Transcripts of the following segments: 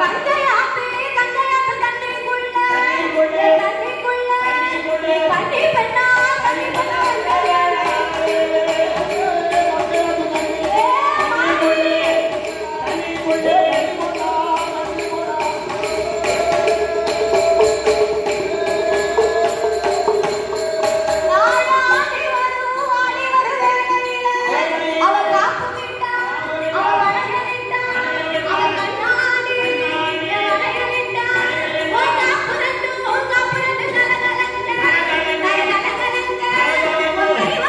பஞ்சையாத்து கங்கையாத்து தண்ணிக்குள்ள தண்ணிக்குள்ள கண்ணி பெண்ணா கண்ணி பெண்ணா ஏ மாடி ஆடி வரும் ஆடி வரும் வேளையில அவ காப்பு விட்டா அவ வணங்க விட்டா அவ கண்ணாடி வணங்க விட்டா ஓ காப்பு ரெண்டு ஓ காப்பு ரெண்டு நலகலங்க நலகலங்க ஓ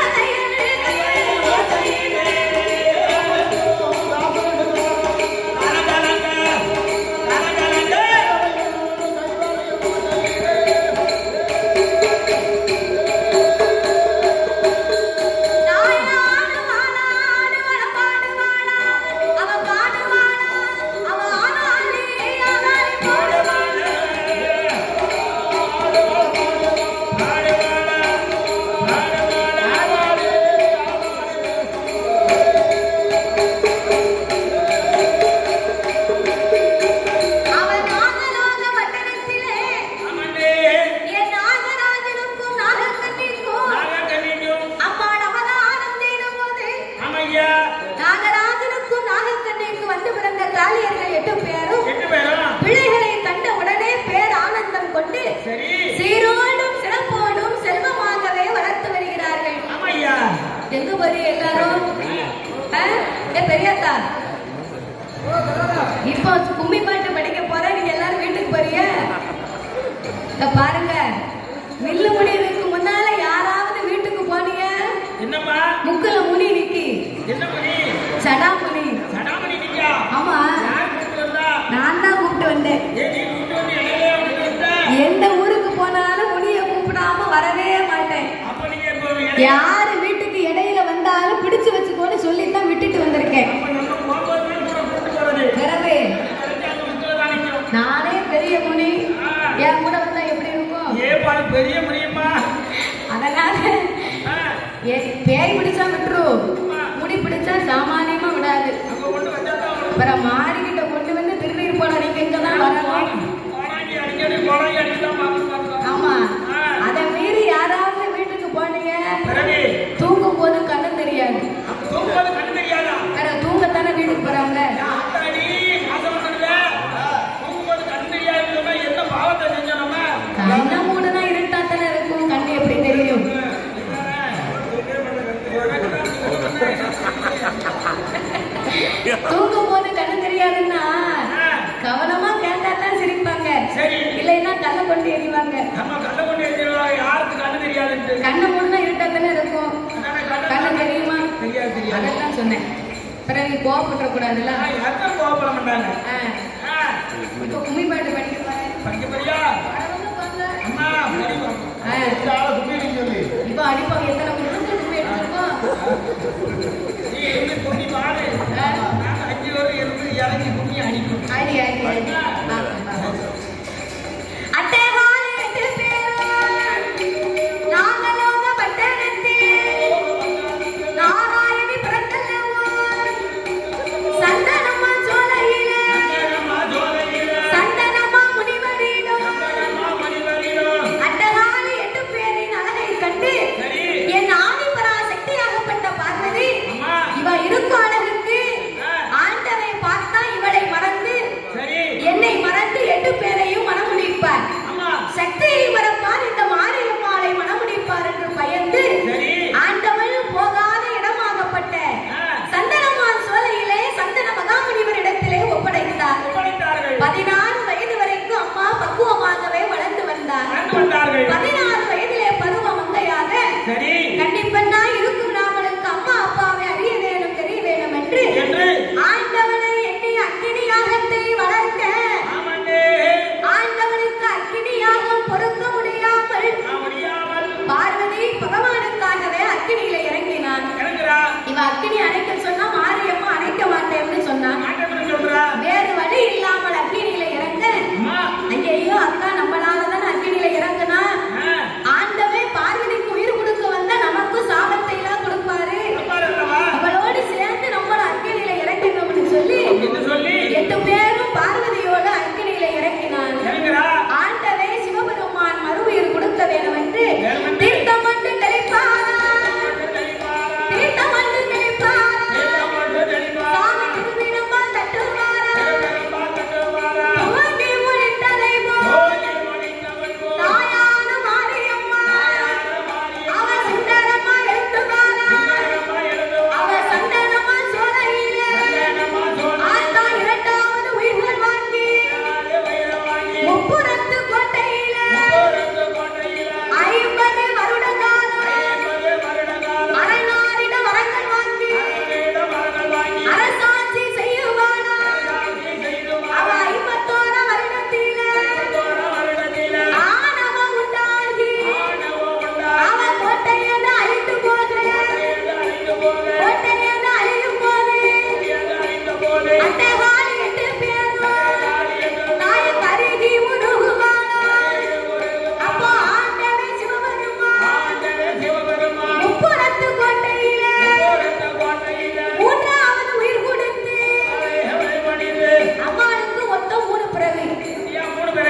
நாயாடு வாழாடு வளப்பாடு வாழா அவ பாடுவாளா அவ ஆனாளி ஆனாளி பாடுவாளா அவள் நாகலோக பட்டணத்திலே என் நாகராஜனுக்கும் நாகக்கண்ணிக்கும் அம்மாள் அவதாரம் செய்தபோது நாகராஜனுக்கும் நாகக்கண்ணிக்கும் வந்து பிறந்த காளியர்கள் எட்டு பேரும் பிள்ளைகளை கண்ட உடனே பேர் ஆனந்தம் கொண்டு சீரோடும் சிறப்போடும் செல்வமாகவே வளர்த்து வருகிறார்கள் எங்க போறீ எல்லாரும் ஆ? ஏ பெரியக்கா இப்போ கும்மி பாட்டு படிக்க போற நீங்க எல்லாரும் வீட்டுக்கு போறீங்க இத பாருங்க வில்லு முடிவுக்கு முன்னால யாராவது வீட்டுக்கு போனீங்க என்னம்மா முக்குல முனி நிக்கி என்ன பண்ணி சடாமுனி சடாமணி நீங்க ஆமா யார் கூப்பிட்டு வந்தா நான் தான் கூப்பிட்டு வந்தேன் ஏன் நீ கூப்பிட்டு வந்து இடையிலே விட்டு வந்த எந்த ஊருக்கு போனாலும் முனிய கூப்பிடாம வரவே மாட்டேன் அப்ப நீங்க இப்போ இடையில யாரு வீட்டுக்கு இடையில வந்தாலும் பிடிச்சு வச்சுக்கோன்னு சொல்லி தான் விட்டுட்டு வந்திருக்கேன் அப்ப நம்ம போகும்போது கூட கூப்பிட்டு போறது பிறகு தெரிஞ்சு அந்த மக்கள் தான் நிற்கும் நானே பெரிய முனி என் கூட வந்தா எப்படி இருக்கும் ஏன் பாரு பெரிய முடியுமா அதனால ஏ பேய் பிடிச்சா விட்டுரு முடி பிடிச்சா சாமானியமா விடாது அங்க கொண்டு வச்சா தான் அவனுக்கு அப்புறம் மாறிக்கிட்ட கொண்டு வந்து திருநீர் போன நீங்க இங்க தான் வரணும் கோடாங்கி அடிக்கடி கோடாங்கி அடிச்சுதான் பார்த்து பார்த்தோம் ஆமா அதை மீறி யாராவது வீட்டுக்கு போனீங்க பிறகு தூங்கும் போது கண்ணு தெரியாது தூங்கும்போது கண்ணு தெரியாதா வேற தூங்கத்தானே வீட்டுக்கு போறாங்க ஆத்தாடி மாசம் வந்துடுத தூங்கும்போது கண்ணு தெரியாதுன்னு சொன்னா என்ன பாவத்தை செஞ்சோம் நம்ம கண்ண மூடுனா இருட்டா தானே இருக்கும் கண்ணு எப்படி தெரியும் தூங்கும் போது கண்ணு தெரியாதுன்னா கவனமா கேட்டா தான் சிரிப்பாங்க சரி இல்லைன்னா கண்ணை கொண்டு எறிவாங்க நம்ம கண்ணை கொண்டு எடுத்துருவா யாருக்கு கண்ணு தெரியாதுன்ட்டு கண்ணை மூடுனா இருட்டா தானே இருக்கும் அதானே கண்ணு கண்ணு தெரியுமா தெரியாது தெரியாது அதைத்தான் சொன்னேன் பிறகு கோவப்பட்டுற கூடாதுல்ல ஆனா யாருக்கும் கோவப்பட மாட்டாங்க ஆ, இப்போ கும்மி பாட்டு படிக்க போறேன் படிக்க போறியா பரவாயில்ல, வாங்க. அம்மா படிப்பா ஆ, இந்த ஆளை கும்பிடு சொல்லி இப்போ அடிப்பாங்க எத்தனை குடும்பம் கும்மி எடுத்துருக்கோம் நீ இருந்து கும்மி பாடு நாங்க அஞ்சு பேரும் இருந்து இறங்கி கும்மி அடிக்கும் ஆடி ஆடி ஆடி ஆ, ஆ. அட்டகாலி எட்டு பேரும் நாகலோக பட்டணத்தில் நாராயணி பிறந்தல்லவோ சந்தனமா சோலையிலே அம்மா ஜோலையில சந்தனமா முனிவரிடம் அம்மா மணிவரிடம் அட்டகாலி எட்டு பேரின் அழகை கண்டு சரி என் ஆதிபராசக்தியாகப்பட்ட பார்வதி அம்மா இவ இருக்கும் அழகுக்கு ஆண்டவை பார்த்தா இவளை மறந்து சரி என்னை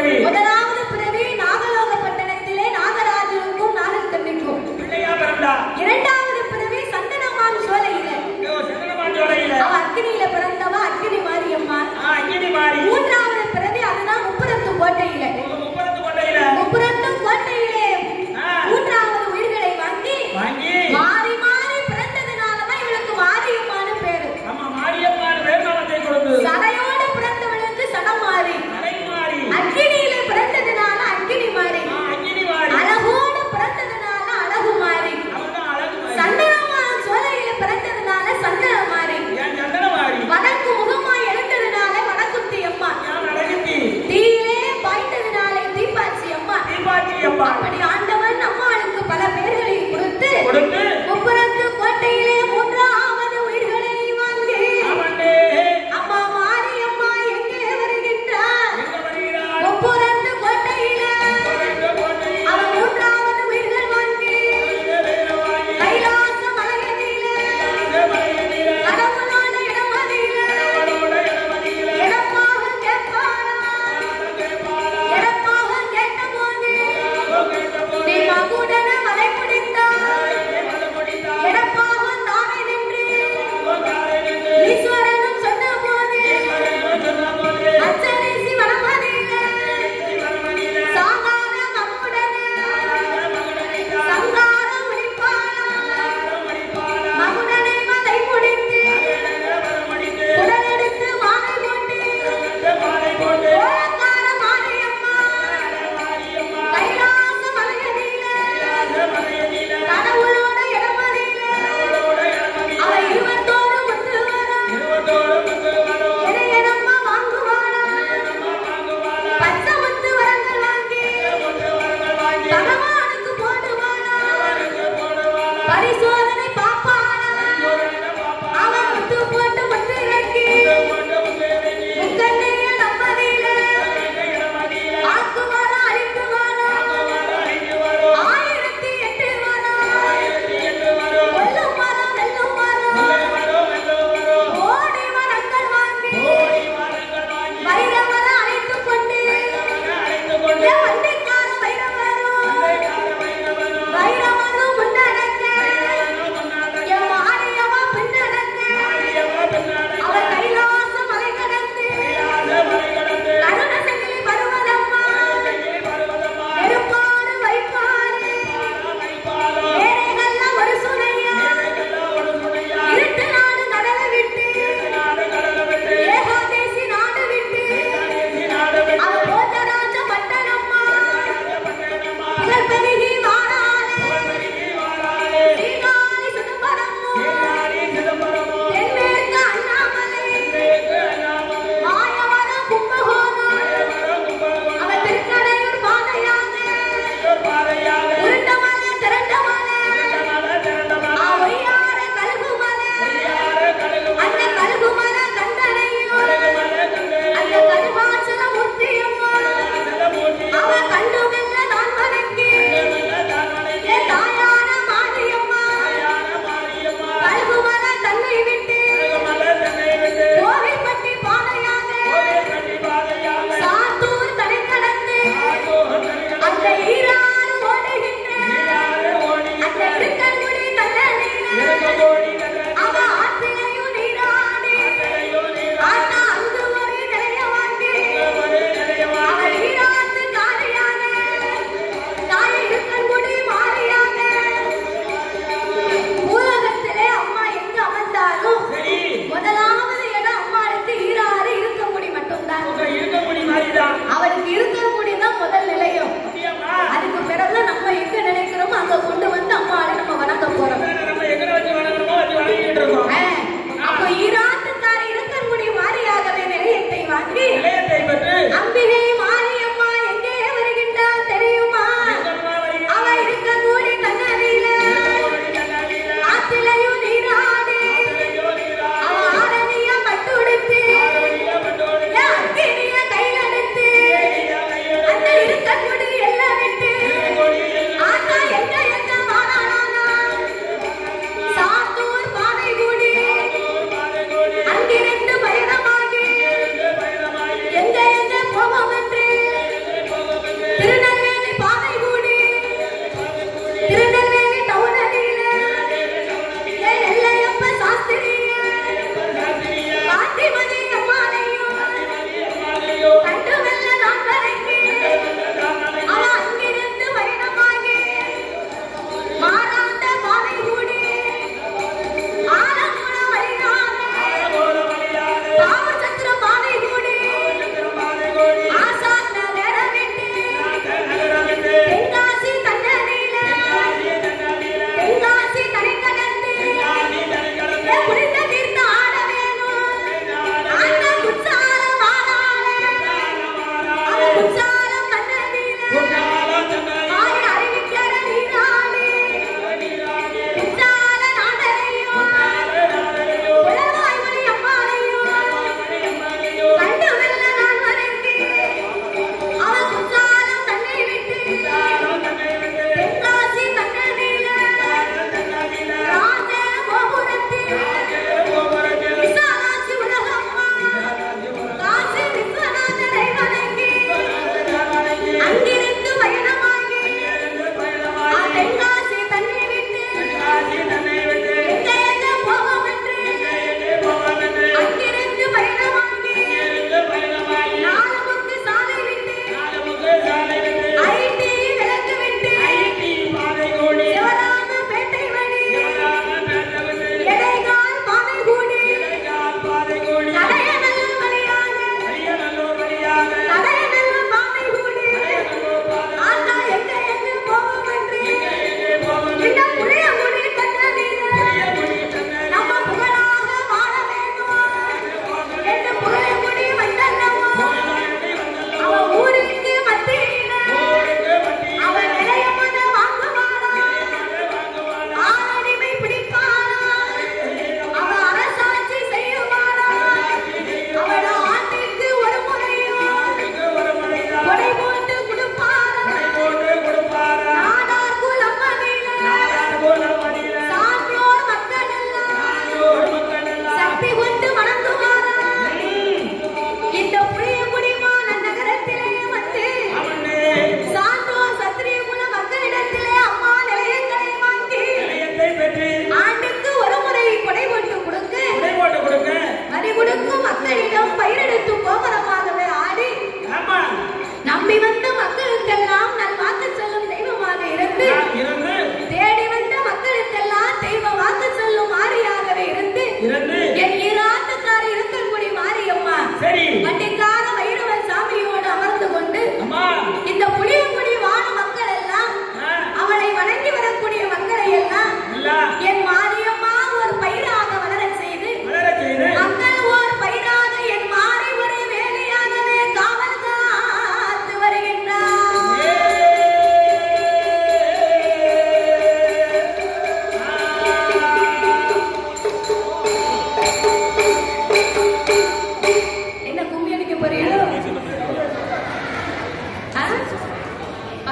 பிறவி முதலாவது பிறவி நாகலோக பட்டணத்திலே நாகராஜனுக்கும் நாகக்கண்ணிக்கும் பிள்ளையா பிறந்தா இரண்டாவது பிறவி சந்தனமான் சோலையில ஐயோ, சந்தனமாஞ்சோலையில அவ அக்கினியில பிறந்தவ அக்கினி மாரியம்மா ஆ, அங்கினி மாறி மூன்றாவது பிறவி அதுதான் முப்புரத்து கோட்டையில உங்க முப்பரத்து கொண்டையில முப்புரத்து கோட்டையிலே ஆ. மூன்றாவது உயிர்களை வாங்கி வாங்கி மாறி மாறி பிறந்ததுனாலதான் இவளுக்கு மாரியம்மான்னு பேரு ஆமா மாரியம்மான் வேர்நாமத்தை கொடுத்து சடையோடு பிறந்தவளுக்கு சடம் மாறி நடை மாறி அக்கினியில பிறந்த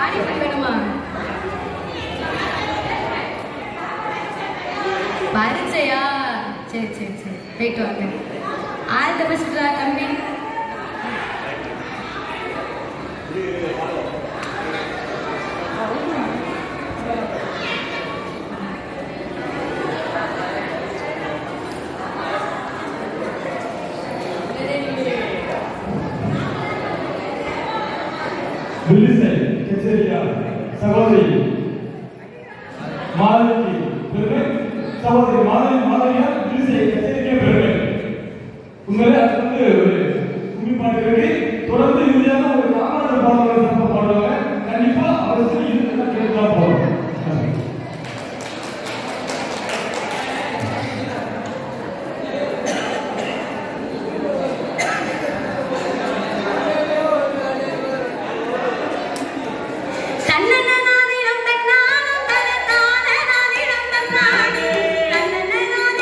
பானிபூரி வேணுமா பரிச்சையா சரி சரி சரி போயிட்டு வாங்க ஆள் தப்பிச்சுட்டா தம்பி வில்லிசை கச்சேரியா சகோதரி மாதவிக்கு பெருமை சகோதரி மாதவி மாதவியா வில்லிசை கச்சேரிக்கே பெருமை உண்மையிலே அது வந்து ஒரு கும்மி பாட்டு இருக்கு தொடர்ந்து இறுதியாக ஒரு காமராஜர் பாடல்களை சிறப்பாக பாடுவாங்க கண்டிப்பா அவசியம் இதுக்கு கேட்டுதான் போறோம் தன்னனனாதிரம் தன்னானம் தனதானனாதிரம் தன்னானே. தன்னனனாதிரம்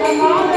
மாத